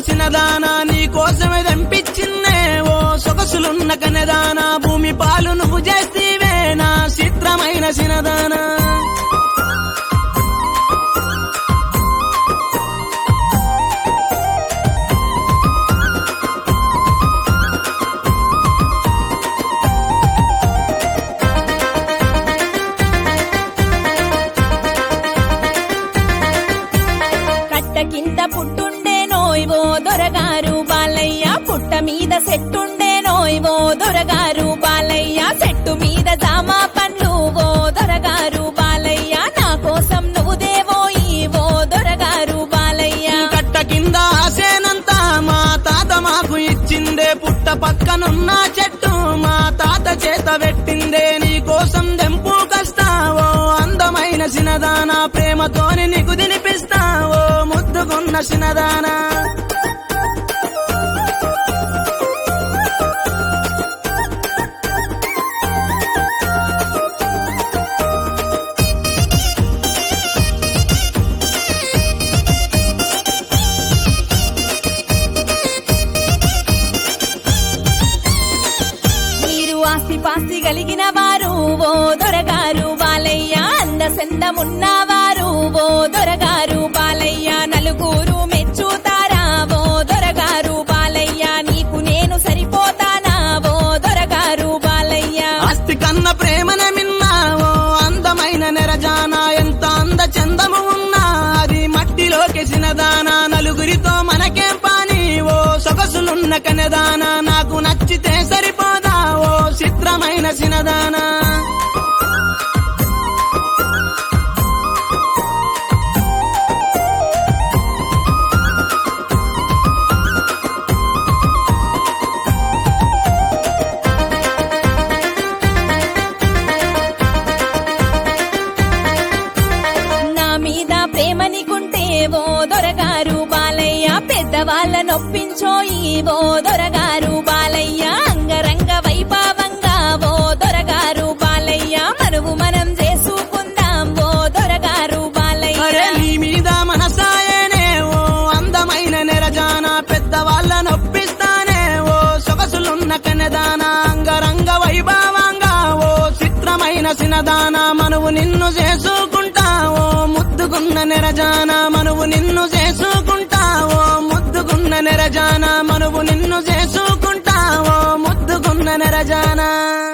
సినదానా నీ కోసమే తెంపించిందే ఓ సొగసులున్న కనెదానా భూమి పాలు నువ్వు చేస్తీవే నా చిత్రమైన సినదానా కట్ట కింద పుట్టుండే నోయ్వో దొరగారు బాలయ్య పుట్ట మీద సెట్టుండే నోయ్వో దొరగారు బాలయ్య చెట్టు మీద జామా పండ్లు ఓ దొరగారు బాలయ్య నా కోసం నువ్వు దేవో ఓ దొరగారు బాలయ్య కట్ట కింద ఆసేనంతా మా తాత మాకు ఇచ్చిందే పుట్ట పక్కనున్న చెట్టు మా తాత చేత పెట్టిందే నీ కోసం దెంపు కస్తావో అందమైన సినదానా ప్రేమతోని నీకు తినిపిస్తావో ముద్దుకున్న సినదానా మీరు ఆస్తి పాస్తి కలిగిన వారు ఓ దొరగారు బాలయ్య అంద సెందమున్నవారు ఓ దొరగారు బాలయ్య నలుగురు మెచ్చుతారా ఓ దొరగారు బాలయ్య నీకు నేను సరిపోతానా ఓ దొరగారు బాలయ్య ఆస్తి కన్న ప్రేమనే మిన్నావో అందమైన నెరజానా ఎంత అంద చందము ఉన్నా అది మట్టిలోకి సినదానా నలుగురితో మనకేం పాని ఓ సొగసులున్న కనెదానా నాకు నచ్చితే సరిపోదా ఓ చిత్రమైన సినదానా నా మీద ప్రేమనికుంటే ఓ దొరగారు బాలయ్య పెద్దవాళ్ళ నొప్పించోయి ఓ దొరగారు బాలయ్య అంగరంగ వైభవంగా ఓ దొరగారు బాలయ్య మనువు మనం చేసుకుందాం ఓ దొరగారు అరే బాలయ్య నీ మీద మనసాయనే ఓ అందమైన నెరజానా పెద్దవాళ్ళ నొప్పిస్తానే ఓ సొగసులున్న కనెదానా అంగరంగ వైభవంగా ఓ చిత్రమైన సినదానా మనువు నిన్ను చేసుకుంటావో ముద్దుకున్న నెరజానా మనువు నిన్ను చేసుకుంటావో ముద్దుకున్న నెరజానా మనువు నిన్ను చేసుకుంటావో ముద్దుకున్న నెరజానా